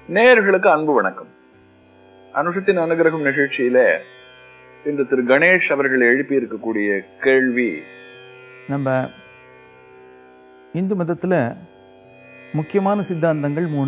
நேயர்களுக்கு அன்பு வணக்கம் அனுஷத்தின் அனுகிரகம் நிகழ்ச்சியில இன்று திரு கணேஷ் அவர்கள் எழுப்பி இருக்கக்கூடிய கேள்வி நம்ம இந்து மதத்தில் முக்கியமான சித்தாந்தங்கள் மூணு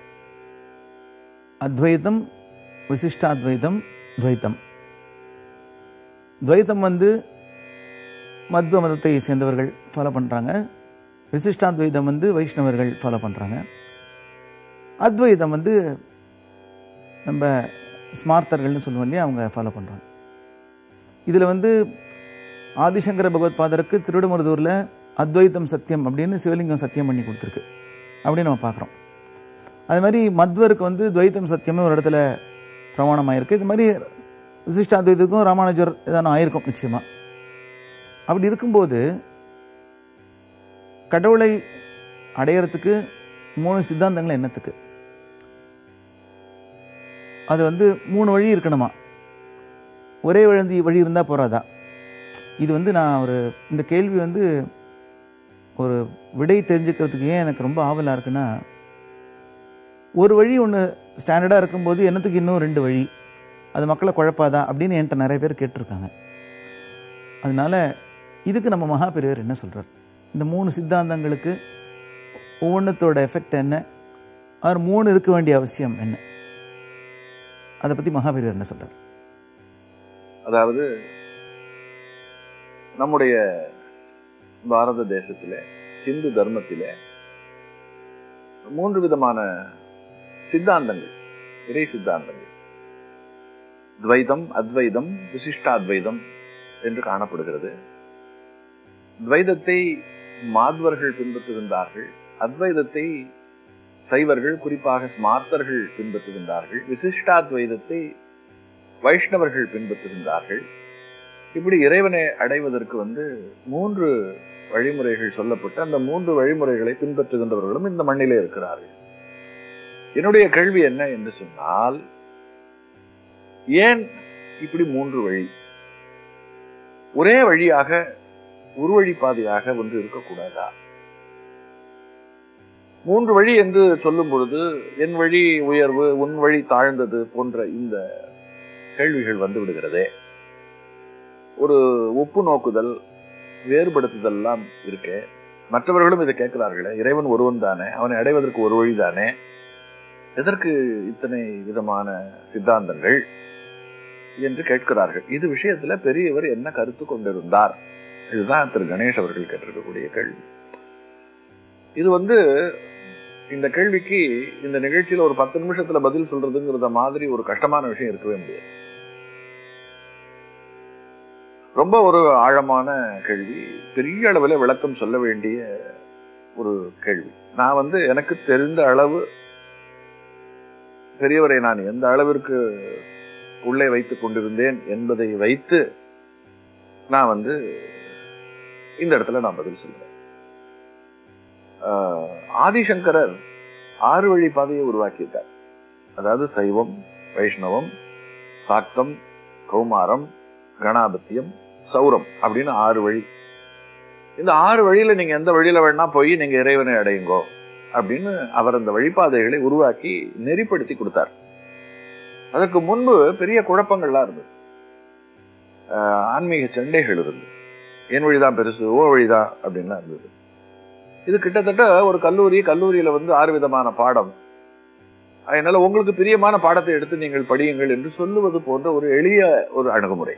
அத்வைதம் விசிஷ்டாத்வைதம் துவைத்தம் துவைத்தம் வந்து மத்வ மதத்தை சேர்ந்தவர்கள் ஃபாலோ பண்ணுறாங்க விசிஷ்டாத்வைதம் வந்து வைஷ்ணவர்கள் ஃபாலோ பண்ணுறாங்க அத்வைதம் வந்து நம்ம ஸ்மார்த்தர்கள்னு சொல்லுவோம் இல்லையா அவங்க ஃபாலோ பண்ணுறாங்க இதில் வந்து ஆதிசங்கர பகவத் பாதருக்கு திருவிடமருதூரில் அத்வைத்தம் சத்தியம் அப்படின்னு சிவலிங்கம் சத்தியம் பண்ணி கொடுத்துருக்கு அப்படின்னு நம்ம பார்க்குறோம் அது மாதிரி மத்வருக்கு வந்து துவைத்தம் சத்தியம்னு ஒரு இடத்துல பிரமாணமாயிருக்கு இது மாதிரி விசிஷ்டாத்வைத்துக்கும் ராமானுஜர் இதான ஆயிருக்கும் நிச்சயமா அப்படி இருக்கும்போது கடவுளை அடையறதுக்கு மூணு சித்தாந்தங்கள் என்னத்துக்கு அது வந்து மூணு வழி இருக்கணுமா ஒரே வழி வழி இருந்தால் போறாதா இது வந்து நான் ஒரு இந்த கேள்வி வந்து ஒரு விடை தெரிஞ்சுக்கிறதுக்கு ஏன் எனக்கு ரொம்ப ஆவலாக இருக்குன்னா ஒரு வழி ஒன்று ஸ்டாண்டர்டாக இருக்கும்போது என்னத்துக்கு இன்னும் ரெண்டு வழி அது மக்களை குழப்பாதா அப்படின்னு என்கிட்ட நிறைய பேர் கேட்டிருக்காங்க அதனால இதுக்கு நம்ம மகா பெரியவர் என்ன சொல்றார் இந்த மூணு சித்தாந்தங்களுக்கு ஒவ்வொன்றத்தோட எஃபெக்ட் என்ன அவர் மூணு இருக்க வேண்டிய அவசியம் என்ன அதை பற்றி மகா பெரியவர் என்ன சொல்றார் அதாவது நம்முடைய பாரத தேசத்திலே இந்து தர்மத்திலே மூன்று விதமான சித்தாந்தங்கள் இறை சித்தாந்தங்கள் துவைதம் அத்வைதம் விசிஷ்டாத்வைதம் என்று காணப்படுகிறது துவைதத்தை மாத்வர்கள் பின்பற்றுகின்றார்கள் அத்வைதத்தை சைவர்கள் குறிப்பாக ஸ்மார்த்தர்கள் பின்பற்றுகின்றார்கள் விசிஷ்டாத்வைதத்தை வைஷ்ணவர்கள் பின்பற்றுகின்றார்கள் இப்படி இறைவனை அடைவதற்கு வந்து மூன்று வழிமுறைகள் சொல்லப்பட்டு அந்த மூன்று வழிமுறைகளை பின்பற்றுகின்றவர்களும் இந்த மண்ணிலே இருக்கிறார்கள் என்னுடைய கேள்வி என்ன என்று சொன்னால் ஏன் இப்படி மூன்று வழி ஒரே வழியாக ஒரு வழி பாதையாக ஒன்று இருக்கக்கூடாதா மூன்று வழி என்று சொல்லும் பொழுது என் வழி உயர்வு உன் வழி தாழ்ந்தது போன்ற இந்த கேள்விகள் வந்து விடுகிறதே ஒரு ஒப்பு நோக்குதல் வேறுபடுத்துதல் எல்லாம் இருக்கு மற்றவர்களும் இதை கேட்கிறார்களே இறைவன் ஒருவன் தானே அவனை அடைவதற்கு ஒரு வழி தானே எதற்கு இத்தனை விதமான சித்தாந்தங்கள் என்று கேட்கிறார்கள் இது விஷயத்துல பெரியவர் என்ன கருத்து கொண்டிருந்தார் இதுதான் திரு கணேஷ் அவர்கள் கேட்டிருக்கக்கூடிய கேள்வி இது வந்து இந்த கேள்விக்கு இந்த நிகழ்ச்சியில ஒரு பத்து நிமிஷத்துல பதில் சொல்றதுங்கிறத மாதிரி ஒரு கஷ்டமான விஷயம் இருக்கவே முடியாது ரொம்ப ஒரு ஆழமான கேள்வி பெரிய அளவில் விளக்கம் சொல்ல வேண்டிய ஒரு கேள்வி நான் வந்து எனக்கு தெரிந்த அளவு பெரியவரை நான் எந்த அளவிற்கு உள்ளே வைத்துக் கொண்டிருந்தேன் என்பதை வைத்து நான் வந்து இந்த இடத்துல நான் பதில் சொல்றேன் ஆதிசங்கரர் ஆறு வழி பாதையை உருவாக்கியிருக்கார் அதாவது சைவம் வைஷ்ணவம் சாக்தம் கௌமாரம் கணாபத்தியம் சௌரம் அப்படின்னு ஆறு வழி இந்த ஆறு வழியில நீங்க எந்த வழியில வேணா போய் நீங்க இறைவனை அடையுங்கோ அப்படின்னு அவர் அந்த வழிபாதைகளை உருவாக்கி நெறிப்படுத்தி கொடுத்தார் அதற்கு முன்பு பெரிய குழப்பங்கள்லாம் இருந்தது ஆன்மீக சண்டைகள் இருந்தது என் வழிதான் பெருசு ஓ வழிதான் அப்படின்லாம் இருந்தது இது கிட்டத்தட்ட ஒரு கல்லூரி கல்லூரியில வந்து ஆறு விதமான பாடம் அதனால உங்களுக்கு பிரியமான பாடத்தை எடுத்து நீங்கள் படியுங்கள் என்று சொல்லுவது போன்ற ஒரு எளிய ஒரு அணுகுமுறை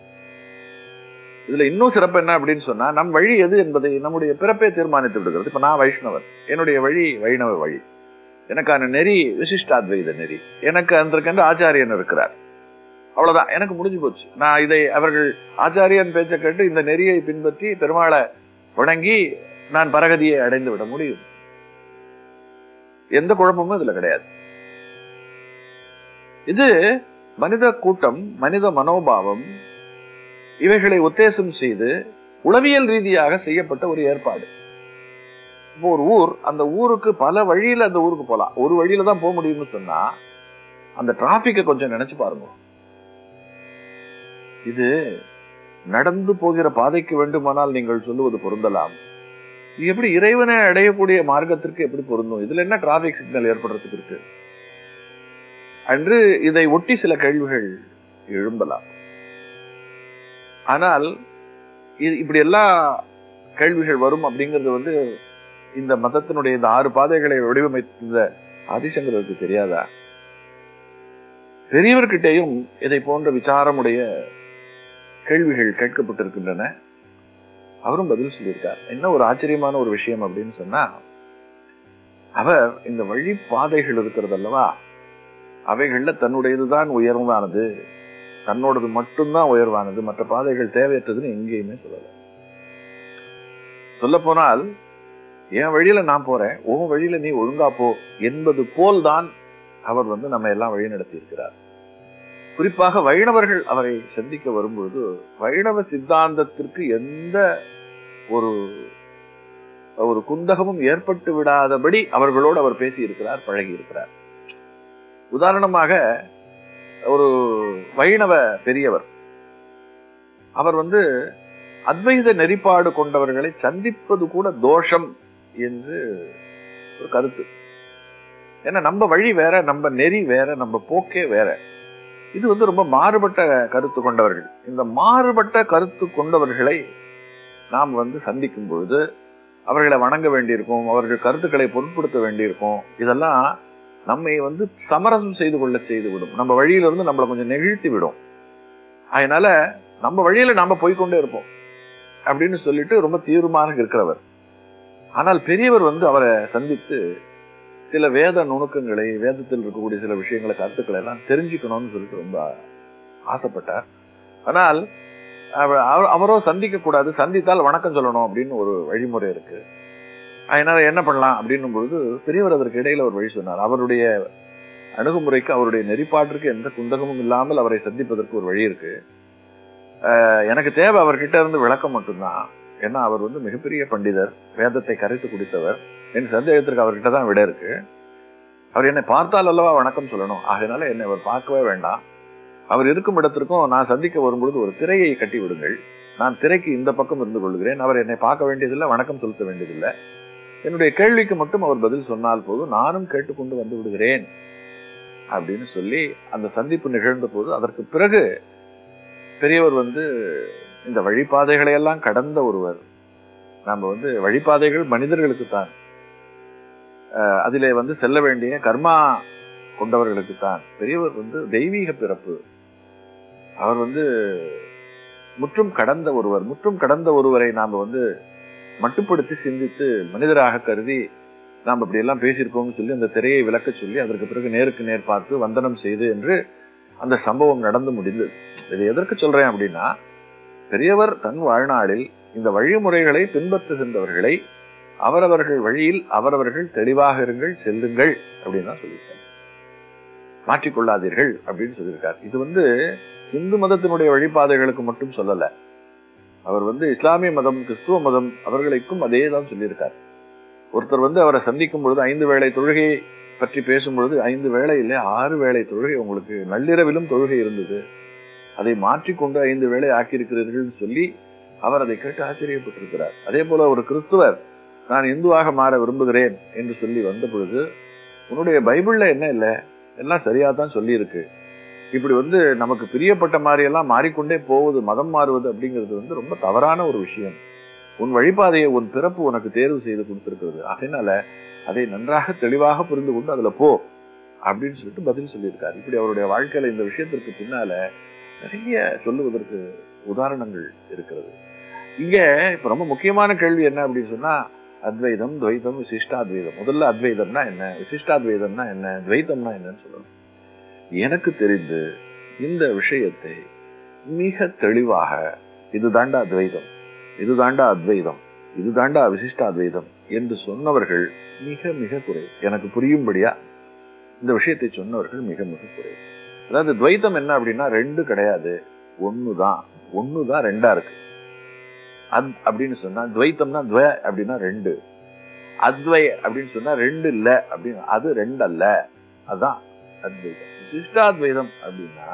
இதுல இன்னும் சிறப்பு என்ன அப்படின்னு சொன்னா நம் வழி எது என்பதை நம்முடைய பிறப்பே தீர்மானித்து விடுகிறது இப்ப நான் வைஷ்ணவர் என்னுடைய வழி வைணவ வழி எனக்கான நெறி விசிஷ்டாத்வைத நெறி எனக்கு அதற்கென்று ஆச்சாரியன் இருக்கிறார் அவ்வளவுதான் எனக்கு முடிஞ்சு போச்சு நான் இதை அவர்கள் ஆச்சாரியன் பேச்சை கேட்டு இந்த நெறியை பின்பற்றி பெருமாளை வணங்கி நான் பரகதியை அடைந்து விட முடியும் எந்த குழப்பமும் இதுல கிடையாது இது மனித கூட்டம் மனித மனோபாவம் இவைகளை உத்தேசம் செய்து உளவியல் ரீதியாக செய்யப்பட்ட ஒரு ஏற்பாடு இப்போ ஒரு ஊர் அந்த ஊருக்கு பல வழியில அந்த ஊருக்கு போலாம் ஒரு வழியில தான் போக முடியும்னு சொன்னா அந்த டிராபிக்கை கொஞ்சம் நினைச்சு பாருங்க இது நடந்து போகிற பாதைக்கு வேண்டுமானால் நீங்கள் சொல்லுவது பொருந்தலாம் இது எப்படி இறைவனை அடையக்கூடிய மார்க்கத்திற்கு எப்படி பொருந்தும் இதுல என்ன டிராபிக் சிக்னல் ஏற்படுறதுக்கு இருக்கு அன்று இதை ஒட்டி சில கேள்விகள் எழும்பலாம் ஆனால் இது இப்படி எல்லா கேள்விகள் வரும் அப்படிங்கிறது வந்து இந்த மதத்தினுடைய இந்த ஆறு பாதைகளை வடிவமைத்த ஆதிசங்கருக்கு தெரியாதா பெரியவர்கிட்டையும் இதை போன்ற விசாரமுடைய கேள்விகள் கேட்கப்பட்டிருக்கின்றன அவரும் பதில் சொல்லியிருக்கார் என்ன ஒரு ஆச்சரியமான ஒரு விஷயம் அப்படின்னு சொன்னா அவர் இந்த வழிபாதைகள் இருக்கிறது அல்லவா அவைகள்ல தன்னுடையதுதான் உயர்வானது தன்னோடது மட்டும்தான் உயர்வானது மற்ற பாதைகள் தேவையற்றதுன்னு எங்கேயுமே சொல்லல சொல்ல போனால் என் வழியில நான் போறேன் உன் வழியில நீ ஒழுங்கா போ என்பது போல்தான் அவர் வந்து நம்ம எல்லாம் வழி நடத்தி இருக்கிறார் குறிப்பாக வைணவர்கள் அவரை சந்திக்க வரும்பொழுது வைணவ சித்தாந்தத்திற்கு எந்த ஒரு ஒரு குந்தகமும் ஏற்பட்டு விடாதபடி அவர்களோடு அவர் பேசி இருக்கிறார் பழகி இருக்கிறார் உதாரணமாக ஒரு வைணவ பெரியவர் அவர் வந்து அத்வைத நெறிப்பாடு கொண்டவர்களை சந்திப்பது கூட தோஷம் என்று ஒரு கருத்து ஏன்னா நம்ம வழி வேற நம்ம நெறி வேற நம்ம போக்கே வேற இது வந்து ரொம்ப மாறுபட்ட கருத்து கொண்டவர்கள் இந்த மாறுபட்ட கருத்து கொண்டவர்களை நாம் வந்து சந்திக்கும் பொழுது அவர்களை வணங்க வேண்டியிருக்கும் அவர்கள் கருத்துக்களை பொருட்படுத்த வேண்டியிருக்கும் இதெல்லாம் நம்மை வந்து சமரசம் செய்து கொள்ள செய்து விடும் நம்ம வழியில இருந்து நம்மளை கொஞ்சம் நெகிழ்த்தி விடும் அதனால நம்ம வழியில நாம போய்க்கொண்டே இருப்போம் அப்படின்னு சொல்லிட்டு ரொம்ப தீவிரமாக இருக்கிறவர் ஆனால் பெரியவர் வந்து அவரை சந்தித்து சில வேத நுணுக்கங்களை வேதத்தில் இருக்கக்கூடிய சில விஷயங்களை கருத்துக்களை எல்லாம் தெரிஞ்சுக்கணும்னு சொல்லிட்டு ரொம்ப ஆசைப்பட்டார் ஆனால் அவ- அவர்- அவரோ சந்திக்க கூடாது சந்தித்தால் வணக்கம் சொல்லணும் அப்படின்னு ஒரு வழிமுறை இருக்கு அதனால என்ன பண்ணலாம் அப்படின்னும் பொழுது பெரியவர் அதற்கு இடையில ஒரு வழி சொன்னார் அவருடைய அணுகுமுறைக்கு அவருடைய நெறிப்பாட்டிற்கு எந்த குந்தகமும் இல்லாமல் அவரை சந்திப்பதற்கு ஒரு வழி இருக்கு அஹ் எனக்கு தேவை அவர்கிட்ட இருந்து விளக்கம் மட்டும்தான் ஏன்னா அவர் வந்து மிகப்பெரிய பண்டிதர் வேதத்தை கரைத்து குடித்தவர் என் சந்தேகத்திற்கு அவர்கிட்ட தான் விட இருக்கு அவர் என்னை பார்த்தால் அல்லவா வணக்கம் சொல்லணும் ஆகையினால என்னை அவர் பார்க்கவே வேண்டாம் அவர் இருக்கும் இடத்திற்கும் நான் சந்திக்க வரும்பொழுது ஒரு திரையை கட்டி விடுங்கள் நான் திரைக்கு இந்த பக்கம் இருந்து கொள்கிறேன் அவர் என்னை பார்க்க வேண்டியதில்லை வணக்கம் செலுத்த வேண்டியதில்லை என்னுடைய கேள்விக்கு மட்டும் அவர் பதில் சொன்னால் போதும் நானும் கேட்டுக்கொண்டு வந்து விடுகிறேன் அப்படின்னு சொல்லி அந்த சந்திப்பு நிகழ்ந்த போது அதற்கு பிறகு பெரியவர் வந்து இந்த வழிபாதைகளை எல்லாம் கடந்த ஒருவர் நம்ம வந்து வழிபாதைகள் மனிதர்களுக்கு தான் அதிலே வந்து செல்ல வேண்டிய கர்மா கொண்டவர்களுக்கு தான் பெரியவர் வந்து தெய்வீக பிறப்பு அவர் வந்து முற்றும் கடந்த ஒருவர் முற்றும் கடந்த ஒருவரை நாம் வந்து மட்டுப்படுத்தி சிந்தித்து மனிதராக கருதி நாம் இப்படி எல்லாம் பேசியிருக்கோம்னு சொல்லி அந்த திரையை விளக்க சொல்லி அதற்கு பிறகு நேருக்கு நேர் பார்த்து வந்தனம் செய்து என்று அந்த சம்பவம் நடந்து முடிந்தது இது எதற்கு சொல்றேன் அப்படின்னா பெரியவர் தன் வாழ்நாளில் இந்த வழிமுறைகளை பின்பற்றுகின்றவர்களை அவரவர்கள் வழியில் அவரவர்கள் தெளிவாக இருங்கள் செல்லுங்கள் அப்படின்னு தான் சொல்லியிருக்காரு மாற்றிக்கொள்ளாதீர்கள் அப்படின்னு சொல்லியிருக்கார் இது வந்து இந்து மதத்தினுடைய வழிபாதைகளுக்கு மட்டும் சொல்லல அவர் வந்து இஸ்லாமிய மதம் கிறிஸ்துவ மதம் அவர்களுக்கும் அதே தான் சொல்லியிருக்கார் ஒருத்தர் வந்து அவரை சந்திக்கும் பொழுது ஐந்து வேளை தொழுகை பற்றி பேசும் பொழுது ஐந்து வேளை இல்லை ஆறு வேளை தொழுகை உங்களுக்கு நள்ளிரவிலும் தொழுகை இருந்தது அதை மாற்றிக்கொண்டு ஐந்து வேளை ஆக்கியிருக்கிறீர்கள் சொல்லி அவர் அதை கேட்டு ஆச்சரியப்பட்டிருக்கிறார் அதே போல ஒரு கிறிஸ்துவர் நான் இந்துவாக மாற விரும்புகிறேன் என்று சொல்லி வந்த பொழுது உன்னுடைய பைபிள்ல என்ன இல்லை எல்லாம் சரியா தான் சொல்லியிருக்கு இப்படி வந்து நமக்கு பிரியப்பட்ட மாதிரி எல்லாம் மாறிக்கொண்டே போவது மதம் மாறுவது அப்படிங்கிறது வந்து ரொம்ப தவறான ஒரு விஷயம் உன் வழிபாதையை உன் பிறப்பு உனக்கு தேர்வு செய்து கொடுத்திருக்கிறது அதனால அதை நன்றாக தெளிவாக புரிந்து கொண்டு அதுல போ அப்படின்னு சொல்லிட்டு பதில் சொல்லியிருக்காரு இப்படி அவருடைய வாழ்க்கையில இந்த விஷயத்திற்கு பின்னால நிறைய சொல்லுவதற்கு உதாரணங்கள் இருக்கிறது இங்க இப்ப ரொம்ப முக்கியமான கேள்வி என்ன அப்படின்னு சொன்னா அத்வைதம் துவைதம் விசிஷ்டாத்வைதம் முதல்ல அத்வைதம்னா என்ன விசிஷ்டாத்வைதம்னா என்ன துவைதம்னா என்னன்னு சொல்லணும் எனக்கு தெரிந்து இந்த விஷயத்தை மிக தெளிவாக இது தாண்டா துவைதம் இது தாண்டா அத்வைதம் இது தாண்டா விசிஷ்டாத்வைதம் என்று சொன்னவர்கள் மிக மிக குறை எனக்கு புரியும்படியா இந்த விஷயத்தை சொன்னவர்கள் மிக மிக குறை அதாவது துவைத்தம் என்ன அப்படின்னா ரெண்டு கிடையாது ஒண்ணுதான் ஒண்ணுதான் ரெண்டா இருக்கு அத் அப்படின்னு சொன்னா துவைத்தம்னா துவ அப்படின்னா ரெண்டு அத்வை அப்படின்னு சொன்னா ரெண்டு இல்ல அப்படின்னு அது ரெண்டு அல்ல அதான் அத்வைதம் விசிஷ்டாத்வைதம் அப்படின்னா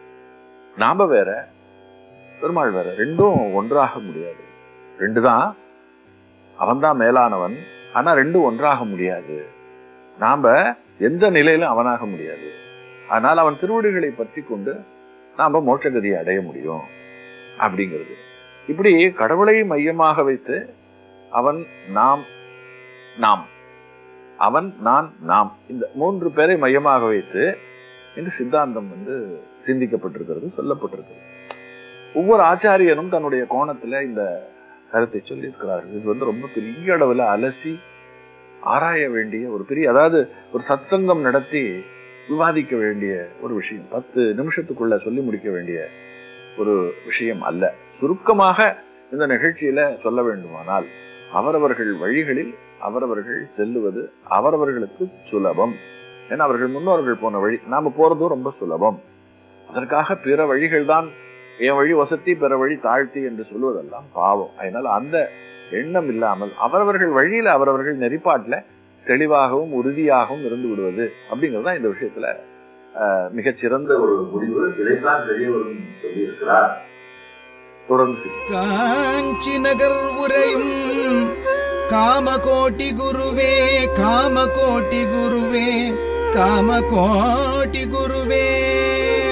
நாம வேற பெருமாள் வேற ரெண்டும் ஒன்றாக முடியாது ரெண்டு தான் அவன்தான் மேலானவன் ஆனா ரெண்டும் ஒன்றாக முடியாது நாம எந்த நிலையிலும் அவனாக முடியாது ஆனால் அவன் திருவடிகளை பற்றி கொண்டு நாம மோட்சகதியை அடைய முடியும் அப்படிங்கிறது இப்படி கடவுளை மையமாக வைத்து அவன் நாம் நாம் அவன் நான் நாம் இந்த மூன்று பேரை மையமாக வைத்து இந்த சித்தாந்தம் வந்து சிந்திக்கப்பட்டிருக்கிறது சொல்லப்பட்டிருக்கிறது ஒவ்வொரு ஆச்சாரியனும் தன்னுடைய கோணத்துல இந்த கருத்தை சொல்லி இருக்கிறார்கள் இது வந்து ரொம்ப பெரிய அளவுல அலசி ஆராய வேண்டிய ஒரு பெரிய அதாவது ஒரு சத்சங்கம் நடத்தி விவாதிக்க வேண்டிய ஒரு விஷயம் பத்து நிமிஷத்துக்குள்ள சொல்லி முடிக்க வேண்டிய ஒரு விஷயம் அல்ல சுருக்கமாக இந்த நிகழ்ச்சியில சொல்ல வேண்டுமானால் அவரவர்கள் வழிகளில் அவரவர்கள் செல்லுவது அவரவர்களுக்கு சுலபம் ஏன்னா அவர்கள் முன்னோர்கள் போன வழி நாம போறதும் ரொம்ப சுலபம் அதற்காக பிற வழிகள் தான் என் வழி வசதி பிற வழி தாழ்த்தி என்று சொல்வதெல்லாம் பாவம் அதனால அந்த எண்ணம் இல்லாமல் அவரவர்கள் வழியில அவரவர்கள் நெறிப்பாட்டுல தெளிவாகவும் உறுதியாகவும் இருந்து விடுவது அப்படிங்கிறது தான் இந்த விஷயத்துல அஹ், மிகச்சிறந்த ஒரு முடிவு இதைத்தான் பெரியவரும் சொல்லியிருக்கிறார் தொடர்ந்து சிந்திப்போம். காஞ்சி நகர் உரையும் காமகோட்டி குருவே காமகோட்டி குருவே காமகோட்டி குருவே